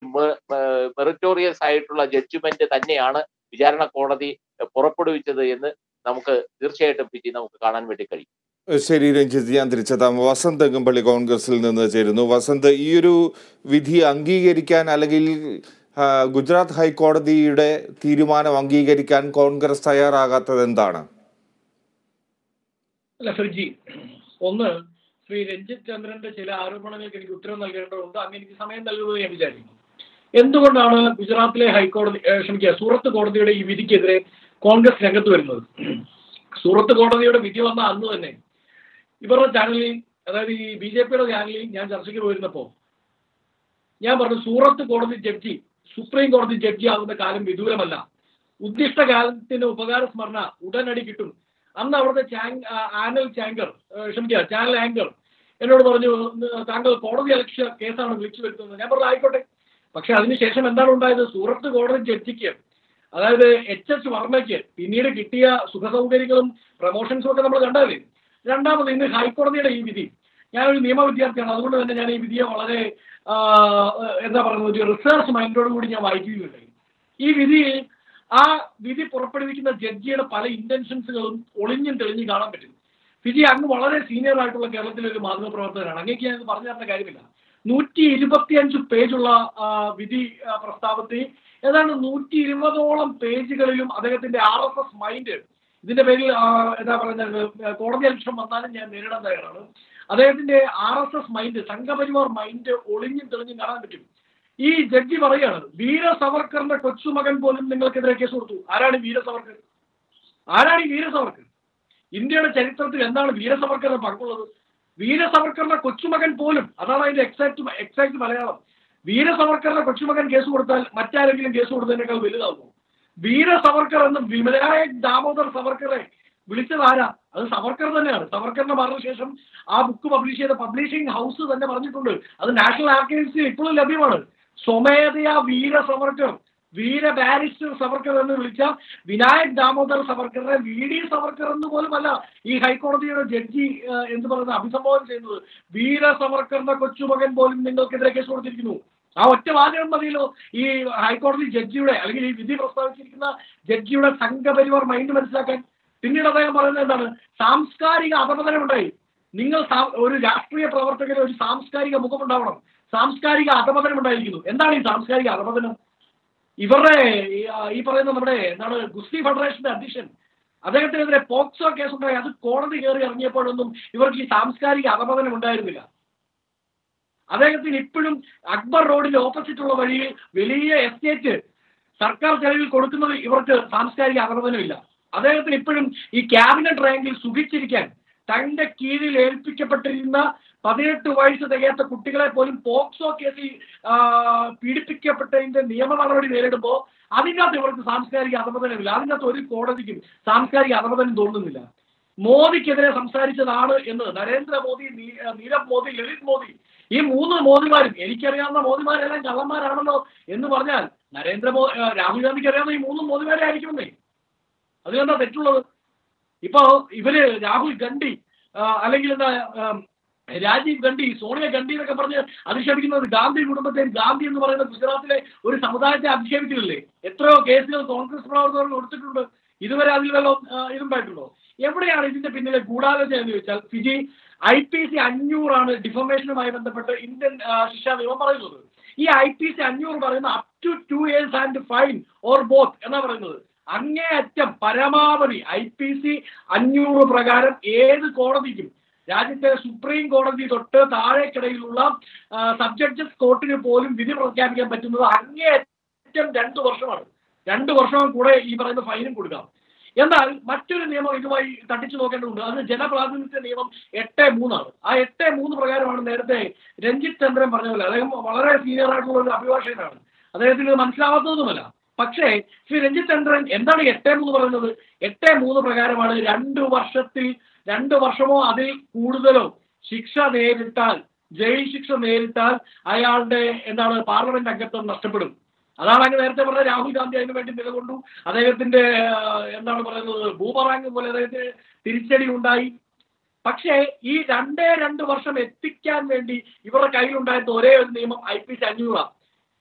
Meritorious ആയിട്ടുള്ള judgement തന്നെയാണ് വിചാരണ കോടതി പുറപ്പെടുവിച്ചത് എന്ന് നമുക്ക് തീർച്ചയായിട്ടും പിജി നമുക്ക് കാണാൻ വേണ്ടി കഴിയും ശരി രഞ്ജിത്ത് ഞാൻ തിരിച്ചെത്താം വസന്ത് അങ്കമ്പള്ളി കോൺഗ്രസിൽ നിന്ന് ചേരുന്നു വസന്ത് ഈ ഒരു വിധി അംഗീകരിക്കാൻ അല്ലെങ്കിൽ ആ, ഗുജറാത്ത് ഹൈക്കോടതിയുടെ തീരുമാനം അംഗീകരിക്കാൻ കോൺഗ്രസ് തയ്യാറാകാത്തത് എന്താണ് അല്ല ഫ്രിഡ്ജി ഒന്ന് ശ്രീ രഞ്ജിത്ത് ചന്ദ്രന്റെ ചില ആരോപണങ്ങൾക്ക് എനിക്ക് ഉത്തരം നൽകേണ്ടതുണ്ട് അങ്ങ് എനിക്ക് സമയം നൽകുന്നത് ഞാൻ വിചാരിക്കുന്നു എന്തുകൊണ്ടാണ് ഗുജറാത്തിലെ ഹൈക്കോടതി ഏഹ് ക്ഷമിക്കുക സൂറത്ത് കോടതിയുടെ ഈ വിധിക്കെതിരെ കോൺഗ്രസ് രംഗത്ത് വരുന്നത് സൂറത്ത് കോടതിയുടെ വിധി വന്ന അന്ന് തന്നെ ഇവരുടെ ചാനലിൽ അതായത് ഈ ബി ജെ പിയുടെ ചാനലിൽ ഞാൻ ചർച്ചയ്ക്ക് പോയിരുന്നപ്പോൾ ഞാൻ പറഞ്ഞു സൂറത്ത് കോടതി ജഡ്ജി സുപ്രീം കോടതി ജഡ്ജി ആകുന്ന കാലം വിദൂരമല്ല ഉദ്ദിഷ്ട കാലത്തിന് ഉപകാര സ്മരണ ഉടനടി കിട്ടും അന്ന് അവിടുത്തെ ചാങ് ആനൽ ചാങ്കർ ഏഹ് ക്ഷമിക്കുക ചാനൽ ആങ്കർ എന്നോട് പറഞ്ഞു "ഇന്ന് താങ്കൾ കോടതി അലക്ഷ്യ കേസാണ് വിളിച്ചു വരുത്തുന്നത് ഞാൻ പറഞ്ഞു ആയിക്കോട്ടെ പക്ഷെ അതിനുശേഷം എന്താണ് ഉണ്ടായത് സൂറത്ത് കോടതി ജഡ്ജിക്ക് അതായത് എച്ച് എച്ച് വർമ്മയ്ക്ക് പിന്നീട് കിട്ടിയ സുഖസൗകര്യങ്ങളും പ്രൊമോഷൻസും ഒക്കെ നമ്മൾ കണ്ടതല്ലേ രണ്ടാമത് ഇന്ന് ഹൈക്കോടതിയുടെ ഈ വിധി ഞാനൊരു നിയമ വിദ്യാർത്ഥിയാണ് അതുകൊണ്ട് തന്നെ ഞാൻ ഈ വിധിയെ വളരെ ആ, എന്താ പറയുന്നത് ഒരു റിസർച്ച് മൈൻഡോട് കൂടി ഞാൻ വായിക്കുകയുണ്ടായി ഈ വിധിയിൽ ആ വിധി പുറപ്പെടുവിക്കുന്ന ജഡ്ജിയുടെ പല ഇന്റൻഷൻസുകളും ഒളിഞ്ഞും തെളിഞ്ഞും കാണാൻ പറ്റും ഫിജി അങ്ങ് വളരെ സീനിയർ ആയിട്ടുള്ള കേരളത്തിലെ ഒരു മാധ്യമപ്രവർത്തകനാണ് അങ്ങേക്ക് ഞാൻ ഇത് പറഞ്ഞു തരേണ്ട കാര്യമില്ല നൂറ്റി ഇരുപത്തിയഞ്ച് പേജുള്ള ആ, വിധി ആ, പ്രസ്താവത്തിൽ ഏതാണ്ട് നൂറ്റി ഇരുപതോളം പേജുകളിലും അദ്ദേഹത്തിന്റെ ആർ എസ് എസ് മൈൻഡ് ഇതിന്റെ പേരിൽ ആ, എന്താ പറയുന്നത് കോടതി അലക്ഷം വന്നാലും ഞാൻ നേരിടാൻ തയ്യാറാണ് അദ്ദേഹത്തിന്റെ R S S mind Sangh Parivar mind ഒളിഞ്ഞും തെളിഞ്ഞും കാണാൻ പറ്റും ഈ ജഡ്ജി പറയാണ് വീര സവർക്കറിന്റെ കൊച്ചുമകൻ പോലും നിങ്ങൾക്കെതിരെ കേസ് കൊടുത്തു ആരാണ് ഈ വീര സവർക്കർ ആരാണ് ഈ വീര സവർക്കർ ഇന്ത്യയുടെ ചരിത്രത്തിൽ എന്താണ് വീര സവർക്കറിന്റെ പങ്കുള്ളത് വീര സവർക്കറിന്റെ കൊച്ചുമകൻ പോലും അതാണ് അതിന്റെ എക്സാക്ട് എക്സാക്ട് മലയാളം വീര സവർക്കറിന്റെ കൊച്ചുമകൻ കേസ് കൊടുത്താൽ മറ്റാരെങ്കിലും കേസ് കൊടുത്തതിനേക്കാൾ വലുതാകുമോ വീര സവർക്കർ എന്ന് വിമലായക് ദാമോദർ സവർക്കറെ വിളിച്ചത് ആരാ അത് സവർക്കർ തന്നെയാണ് സവർക്കറിന്റെ മരണശേഷം ആ ബുക്ക് പബ്ലിഷ് ചെയ്ത പബ്ലിഷിംഗ് ഹൗസ് തന്നെ പറഞ്ഞിട്ടുണ്ട് അത് നാഷണൽ ആർക്കൈവ്സിൽ ഇപ്പോഴും ലഭ്യമാണ് സ്വമേധയാ വീര സവർക്കർ വീര ബാരിസ്റ്റർ സവർക്കർ എന്ന് വിളിച്ച വിനായക് ദാമോദർ സവർക്കറെ വി ഡി സവർക്കർ എന്ന് പോലുമല്ല ഈ ഹൈക്കോടതിയുടെ ജഡ്ജി ഏഹ്, എന്ത് പറയുന്നത് അഭിസംബോധന ചെയ്യുന്നത് വീര സവർക്കറിന്റെ കൊച്ചുമകൻ പോലും നിങ്ങൾക്കെതിരെ കേസ് കൊടുത്തിരിക്കുന്നു ആ ഒറ്റ വാചകം മതിയല്ലോ ഈ ഹൈക്കോടതി ജഡ്ജിയുടെ അല്ലെങ്കിൽ ഈ വിധി പ്രസ്താവിച്ചിരിക്കുന്ന ജഡ്ജിയുടെ സംഘപരിവാർ മൈൻഡ് മനസ്സിലാക്കാൻ പിന്നീട് അദ്ദേഹം പറയുന്നത് എന്താണ് സാംസ്കാരിക അപകടനം ഉണ്ടായി നിങ്ങൾ സാ- ഒരു രാഷ്ട്രീയ പ്രവർത്തകന് ഒരു സാംസ്കാരിക മുഖമുണ്ടാവണം സാംസ്കാരിക അധപതനം ഉണ്ടായിരിക്കുന്നു എന്താണ് ഈ സാംസ്കാരിക അധപതനം ഇവരുടെ ഈ, ആ, ഈ പറയുന്ന നമ്മുടെ എന്താണ് ഗുസ്തി ഫെഡറേഷന്റെ അധ്യക്ഷൻ അദ്ദേഹത്തിനെതിരെ പോക്സോ കേസ് ഉണ്ടായി അത് കോടതി കയറി ഇറങ്ങിയപ്പോഴൊന്നും ഇവർക്ക് ഈ സാംസ്കാരിക അധപതനം ഉണ്ടായിരുന്നില്ല അദ്ദേഹത്തിന് ഇപ്പോഴും അക്ബർ റോഡിന്റെ ഓപ്പോസിറ്റുള്ള വഴിയിൽ വലിയ എസ്റ്റേറ്റ് സർക്കാർ ചെലവിൽ കൊടുക്കുന്നത് ഇവർക്ക് സാംസ്കാരിക അധപതനമില്ല അദ്ദേഹത്തിന് ഇപ്പോഴും ഈ ക്യാബിനറ്റ് റാങ്കിൽ സുഖിച്ചിരിക്കാൻ തന്റെ കീഴിൽ ഏൽപ്പിക്കപ്പെട്ടിരുന്ന പതിനെട്ട് വയസ്സ് തികയാത്ത കുട്ടികളെ പോലും പോക്സോ കേസിൽ ആ, പീഡിപ്പിക്കപ്പെട്ടതിന്റെ നിയമ നടപടി നേരിടുമ്പോൾ അതിനകത്ത് ഇവർക്ക് സാംസ്കാരിക അധപതനമില്ല അതിനകത്ത് ഒരു കോടതിക്കും സാംസ്കാരിക അധപതനം തോന്നുന്നില്ല മോദിക്കെതിരെ സംസാരിച്ചതാണ് എന്ന് നരേന്ദ്രമോദി നീ- നീരവ് മോദി ലളിത് മോദി ഈ മൂന്ന് മോദിമാരും എനിക്കറിയാവുന്ന മോദിമാരെല്ലാം കള്ളന്മാരാണല്ലോ എന്ന് പറഞ്ഞാൽ നരേന്ദ്രമോ ആ, രാഹുൽ ഗാന്ധിക്ക് അറിയാവുന്ന ഈ മൂന്ന് മോദിമാരെ ആയിരിക്കുമെന്നേ അതിലെന്താ തെറ്റുള്ളത് ഇപ്പോ ഇവര് രാഹുൽ ഗണ്ഡി ആ, അല്ലെങ്കിൽ എന്താ ആ, രാജീവ് ഗണ്ഡി സോണിയ ഗണ്ഡി എന്നൊക്കെ പറഞ്ഞ് അധിക്ഷേപിക്കുന്നത് ഗാന്ധി കുടുംബത്തെയും ഗാന്ധി എന്ന് പറയുന്ന ഗുജറാത്തിലെ ഒരു സമുദായത്തെ അധിക്ഷേപിച്ചിട്ടില്ലേ എത്രയോ കേസുകൾ കോൺഗ്രസ് പ്രവർത്തകർ കൊടുത്തിട്ടുണ്ട് ഇതുവരെ അതിൽ വല്ലതും ആ, ഇതുണ്ടായിട്ടുണ്ടോ എവിടെയാണ് ഇതിന്റെ പിന്നിലെ ഗൂഢാലോചന എന്ന് ചോദിച്ചാൽ ഫിജി ഐ പി സി അഞ്ഞൂറാണ് ഡിഫോമേഷനുമായി ബന്ധപ്പെട്ട് ഇന്ത്യൻ ആ, ശിക്ഷാ നിയമം പറയുന്നത് ഈ ഐ പി സി അഞ്ഞൂറ് പറയുന്ന up to two years and fine or both എന്നാ പറയുന്നത് അങ്ങേയറ്റം പരമാവധി ഐ പി സി അഞ്ഞൂറ് പ്രകാരം ഏത് കോടതിക്കും രാജ്യത്തെ സുപ്രീം കോടതി തൊട്ട് താഴേക്കിടയിലുള്ള സബ് ജഡ്ജസ് കോർട്ടിന് പോലും വിധി പ്രഖ്യാപിക്കാൻ പറ്റുന്നത് അങ്ങേയറ്റം രണ്ടു വർഷമാണ് രണ്ടു വർഷം കൂടെ ഈ പറയുന്ന ഫൈനും കൊടുക്കാം എന്നാൽ മറ്റൊരു നിയമം ഇതുമായി തട്ടിച്ചു നോക്കേണ്ടതുണ്ട് അത് ജനപ്രാതിനിധ്യ നിയമം എട്ട് മൂന്നാണ് ആ എട്ട് മൂന്ന് പ്രകാരമാണ് നേരത്തെ രഞ്ജിത്ത് ചന്ദ്രൻ പറഞ്ഞ പോലെ അദ്ദേഹം വളരെ സീനിയർ ആയിട്ടുള്ള ഒരു അഭിഭാഷകനാണ് അദ്ദേഹത്തിന് ഇത് മനസ്സിലാവാത്തതൊന്നുമല്ല പക്ഷേ ശ്രീ രഞ്ജിത്ത് ചന്ദ്രൻ എന്താണ് എട്ട് മൂന്ന് പറയുന്നത് എട്ട് മൂന്ന് പ്രകാരമാണ് രണ്ട് വർഷത്തിൽ രണ്ട് വർഷമോ അതിൽ കൂടുതലോ ശിക്ഷ നേരിട്ടാൽ ജയിൽ ശിക്ഷ നേരിട്ടാൽ അയാളുടെ എന്താണ് പാർലമെന്റ് അംഗത്വം നഷ്ടപ്പെടും അതാണ് അങ്ങ് നേരത്തെ പറഞ്ഞ രാഹുൽ ഗാന്ധി അതിനു വേണ്ടി നിലകൊണ്ടു അദ്ദേഹത്തിന്റെ ആ, എന്താണ് പറയുന്നത് ബൂമറാങ് പോലെ അദ്ദേഹത്തിന് തിരിച്ചടി ഉണ്ടായി പക്ഷേ ഈ രണ്ടേ രണ്ട് വർഷം എത്തിക്കാൻ വേണ്ടി ഇവരുടെ കയ്യിലുണ്ടായിരുന്ന ഒരേ ഒരു നിയമം ഐ പി സി അഞ്ഞൂറാണ്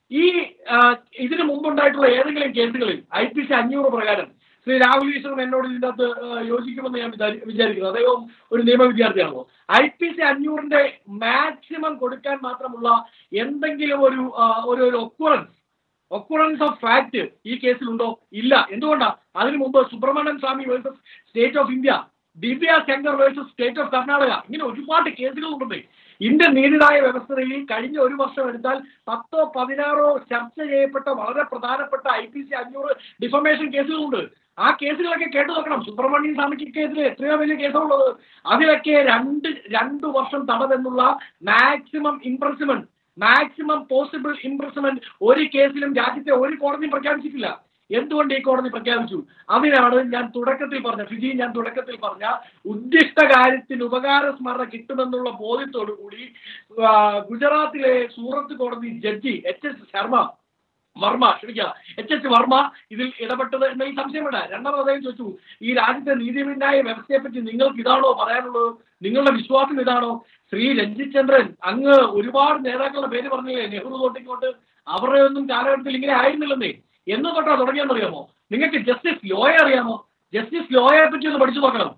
ഈ ആ, ഇതിനു മുമ്പുണ്ടായിട്ടുള്ള ഏതെങ്കിലും കേസുകളിൽ ഐ പി സി അഞ്ഞൂറ് പ്രകാരം ശ്രീ രാഹുൽ ഈശ്വരൻ എന്നോട് ഇതിൻ്റെ അകത്ത് ആ, യോജിക്കുമെന്ന് ഞാൻ വിചാരി- വിചാരിക്കുന്നു അദ്ദേഹം ഒരു നിയമ വിദ്യാർത്ഥിയാണല്ലോ ഐ പി സി അഞ്ഞൂറിന്റെ മാക്സിമം കൊടുക്കാൻ മാത്രമുള്ള എന്തെങ്കിലും ഒരു ആ, ഒരു ഒരു ഒക്കുറൻസ് ഒക്കുറൻസ് ഓഫ് ഫാക്ട് ഈ കേസിലുണ്ടോ ഇല്ല എന്തുകൊണ്ടാ അതിനു മുമ്പ് Subramanian Swamy versus state of India Divya Shankar versus state of Karnataka ഇങ്ങനെ ഒരുപാട് കേസുകളുണ്ട് ഇന്ത്യൻ നീതിന്യായ വ്യവസ്ഥയിൽ കഴിഞ്ഞ ഒരു വർഷം എടുത്താൽ പത്തോ പതിനാറോ ചർച്ച ചെയ്യപ്പെട്ട വളരെ പ്രധാനപ്പെട്ട ഐ പി സി അഞ്ഞൂറ് ഡിഫമേഷൻ കേസുകളുണ്ട് ആ കേസുകളൊക്കെ കേട്ടു നോക്കണം സുബ്രഹ്മണ്യൻ സ്വാമിക്കെതിരെ എത്രയോ വലിയ കേസുള്ളത് അതിലൊക്കെ രണ്ട് രണ്ട് വർഷം തടവെന്നുള്ള maximum imprisonment maximum possible imprisonment ഒരു കേസിലും രാജ്യത്തെ ഒരു കോടതിയും പ്രഖ്യാപിച്ചിട്ടില്ല എന്തുകൊണ്ട് ഈ കോടതി പ്രഖ്യാപിച്ചു അതിനാണ് ഞാൻ തുടക്കത്തിൽ പറഞ്ഞ ഫിജി ഞാൻ തുടക്കത്തിൽ പറഞ്ഞ ഉദ്ദിഷ്ട കാര്യത്തിന് ഉപകാര സ്മരണ കിട്ടുമെന്നുള്ള ബോധ്യത്തോടു കൂടി ആ, ഗുജറാത്തിലെ സൂറത്ത് കോടതി judge H S Sharma Varma ക്ഷമിക്കുക എച്ച് എസ് വർമ്മ ഇതിൽ ഇടപെട്ടത് എന്നതിൽ സംശയം വേണ്ട രണ്ടാമത് അദ്ദേഹം ചോദിച്ചു ഈ രാജ്യത്തെ നീതിന്യായ വ്യവസ്ഥയെ പറ്റി നിങ്ങൾക്ക് ഇതാണോ പറയാനുള്ളത് നിങ്ങളുടെ വിശ്വാസം ഇതാണോ ശ്രീ രഞ്ജിത് ചന്ദ്രൻ അങ്ങ് ഒരുപാട് നേതാക്കളുടെ പേര് പറഞ്ഞില്ലേ നെഹ്റു തൊട്ടിക്കോട്ട് അവരുടെ ഒന്നും കാലഘട്ടത്തിൽ ഇങ്ങനെ ആയിരുന്നില്ലെന്നേ എന്ന് തൊട്ടാ തുടങ്ങിയെന്നറിയാമോ നിങ്ങൾക്ക് ജസ്റ്റിസ് ലോയെ അറിയാമോ ജസ്റ്റിസ് ലോയെ പറ്റി ഒന്ന് പഠിച്ചു നോക്കണം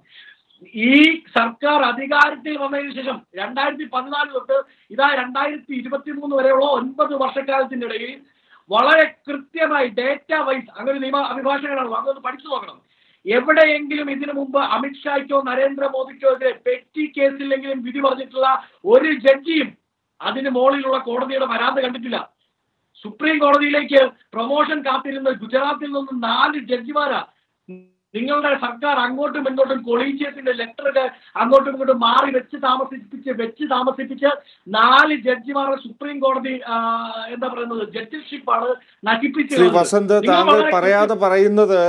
ഈ സർക്കാർ അധികാരത്തിൽ വന്നതിന് ശേഷം രണ്ടായിരത്തി പതിനാല് തൊട്ട് ഇതാ രണ്ടായിരത്തി ഇരുപത്തി മൂന്ന് വരെയുള്ള ഒൻപത് വർഷക്കാലത്തിന്റെ ഇടയിൽ വളരെ കൃത്യമായി ഡേറ്റ വൈസ് അങ്ങനെ ഒരു നിയമ അഭിഭാഷകനാണ് അതൊന്ന് പഠിച്ചു നോക്കണം എവിടെയെങ്കിലും ഇതിനു മുമ്പ് അമിത്ഷായ്ക്കോ നരേന്ദ്രമോദിക്കോ എതിരെ പെറ്റി കേസിലെങ്കിലും വിധി പറഞ്ഞിട്ടുള്ള ഒരു ജഡ്ജിയും അതിന് മുകളിലുള്ള കോടതിയുടെ വരാതെ കണ്ടിട്ടില്ല സുപ്രീം കോടതിയിലേക്ക് പ്രൊമോഷൻ കാത്തിരുന്ന ഗുജറാത്തിൽ നിന്നും നാല് ജഡ്ജിമാരാ നിങ്ങളുടെ സർക്കാർ അങ്ങോട്ടും ഇങ്ങോട്ടും കൊളീജിയത്തിന്റെ ലെറ്ററുകൾ അങ്ങോട്ടും ഇങ്ങോട്ടും മാറി വെച്ച് താമസിപ്പിച്ച് വെച്ച് താമസിപ്പിച്ച് നാല് ജഡ്ജിമാരെ സുപ്രീം കോടതി ആ, എന്താ പറയുന്നത് ജഡ്ജിഷിപ്പാണ് നശിപ്പിച്ച് ശ്രീ കളഞ്ഞത്. വസന്ത് നിങ്ങൾ താങ്കൾ വളരെ പറയാതെ പറയുന്നത്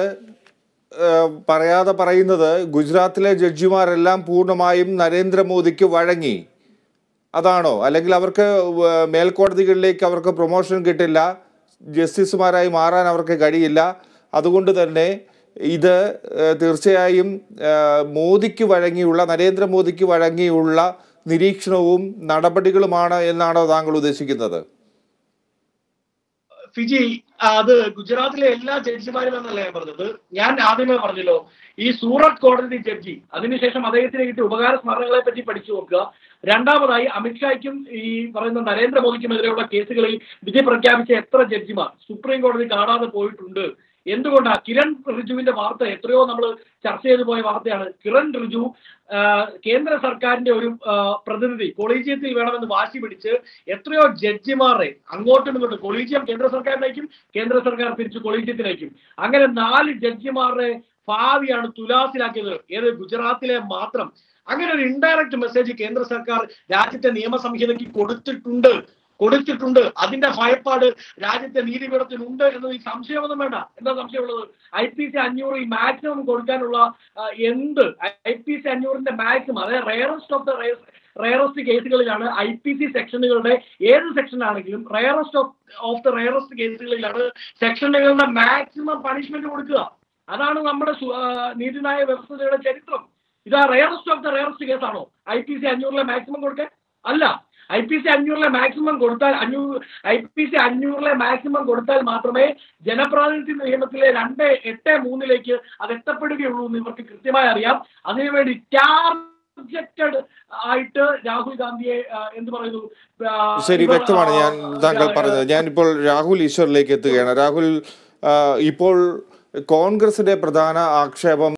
ഏഹ്, പറയാതെ പറയുന്നത് ഗുജറാത്തിലെ ജഡ്ജിമാരെല്ലാം പൂർണ്ണമായും നരേന്ദ്രമോദിക്ക് വഴങ്ങി അതാണോ അല്ലെങ്കിൽ അവർക്ക് വ- മേൽക്കോടതികളിലേക്ക് അവർക്ക് പ്രൊമോഷൻ കിട്ടില്ല ജസ്റ്റിസുമാരായി മാറാൻ അവർക്ക് കഴിയില്ല അതുകൊണ്ട് തന്നെ ഇത് ഏഹ്, തീർച്ചയായും ഏഹ്, മോദിക്ക് വഴങ്ങിയുള്ള നരേന്ദ്രമോദിക്ക് വഴങ്ങിയുള്ള നിരീക്ഷണവും നടപടികളുമാണ് എന്നാണോ താങ്കൾ ഉദ്ദേശിക്കുന്നത് ഫിജി അത് ഗുജറാത്തിലെ എല്ലാ ജഡ്ജിമാരും എന്നല്ല ഞാൻ പറഞ്ഞത് ഞാൻ ആദ്യമേ പറഞ്ഞല്ലോ ഈ സൂറത്ത് കോടതി ജഡ്ജി അതിനുശേഷം അദ്ദേഹത്തിന് കിട്ടിയ ഉപകാര സ്മരണകളെ പറ്റി പഠിച്ചു നോക്കുക രണ്ടാമതായി അമിത്ഷായ്ക്കും ഈ പറയുന്ന നരേന്ദ്രമോദിക്കുമെതിരെയുള്ള കേസുകളിൽ വിധി പ്രഖ്യാപിച്ച എത്ര ജഡ്ജിമാർ സുപ്രീം കോടതി കാണാതെ പോയിട്ടുണ്ട് എന്തുകൊണ്ടാ കിരൺ റിജുവിന്റെ വാർത്ത എത്രയോ നമ്മൾ ചർച്ച ചെയ്തു പോയ വാർത്തയാണ് കിരൺ റിജു ആ, കേന്ദ്ര സർക്കാരിന്റെ ഒരു ആ, പ്രതിനിധി കൊളീജിയത്തിൽ വേണമെന്ന് വാശി പിടിച്ച് എത്രയോ ജഡ്ജിമാരെ അങ്ങോട്ടും ഇങ്ങോട്ടും കൊളീജിയം കേന്ദ്ര സർക്കാരിനേക്കും കേന്ദ്ര സർക്കാർ തിരിച്ച് കൊളീജിയത്തിനേക്കും അങ്ങനെ നാല് ജഡ്ജിമാരുടെ ഭാവിയാണ് തുലാസിലാക്കിയത് ഏത് ഗുജറാത്തിലെ മാത്രം അങ്ങനെ ഒരു ഇൻഡയറക്റ്റ് മെസ്സേജ് കേന്ദ്ര സർക്കാർ രാജ്യത്തെ നിയമസംഹിതയ്ക്ക് കൊടുത്തിട്ടുണ്ട് കൊടുത്തിട്ടുണ്ട് അതിന്റെ ഭയപ്പാട് രാജ്യത്തെ നീതിപീഠത്തിനുണ്ട് എന്നതിൽ സംശയമൊന്നും വേണ്ട എന്താ സംശയമുള്ളത് ഐ പി സി അഞ്ഞൂറ് ഈ മാക്സിമം കൊടുക്കാനുള്ള ആ, എന്ത് ഐ പി സി അഞ്ഞൂറിന്റെ മാക്സിമം അതായത് റയറസ്റ്റ് ഓഫ് ദ റയറസ്റ്റ് കേസുകളിലാണ് ഐ പി സി സെക്ഷനുകളുടെ ഏത് സെക്ഷൻ ആണെങ്കിലും rarest of of the rarest കേസുകളിലാണ് സെക്ഷനുകളുടെ മാക്സിമം പണിഷ്മെന്റ് കൊടുക്കുക അതാണ് നമ്മുടെ സു- ആ, നീതിന്യായ വ്യവസ്ഥയുടെ ചരിത്രം ഇതാ റയറസ്റ്റ് ഓഫ് ദ റയറസ്റ്റ് കേസാണോ ഐ പി സി അഞ്ഞൂറിലെ മാക്സിമം കൊടുക്കാൻ അല്ല ഐ പി സി അഞ്ഞൂറിലെ മാക്സിമം കൊടുത്താൽ അഞ്ഞൂറ് ഐ പി സി അഞ്ഞൂറിലെ മാക്സിമം കൊടുത്താൽ മാത്രമേ ജനപ്രാതിനിധ്യ നിയമത്തിലെ രണ്ട് എട്ട് മൂന്നിലേക്ക് അത് എത്തപ്പെടുകയുള്ളൂ എന്ന് ഇവർക്ക് കൃത്യമായി അറിയാം അതിനുവേണ്ടി ടാർജറ്റഡ് ആയിട്ട് രാഹുൽ ഗാന്ധിയെ ആ, എന്ത് പറയുന്നു ആ, ശരി ഇവർ, വ്യക്തമാണ് ഞാൻ ആ, താങ്കൾ ആ, പറഞ്ഞത് ഞാനിപ്പോൾ രാഹുൽ ഈശ്വറിലേക്ക് എത്തുകയാണ് രാഹുൽ ആ, ഇപ്പോൾ കോൺഗ്രസിന്റെ പ്രധാന ആക്ഷേപം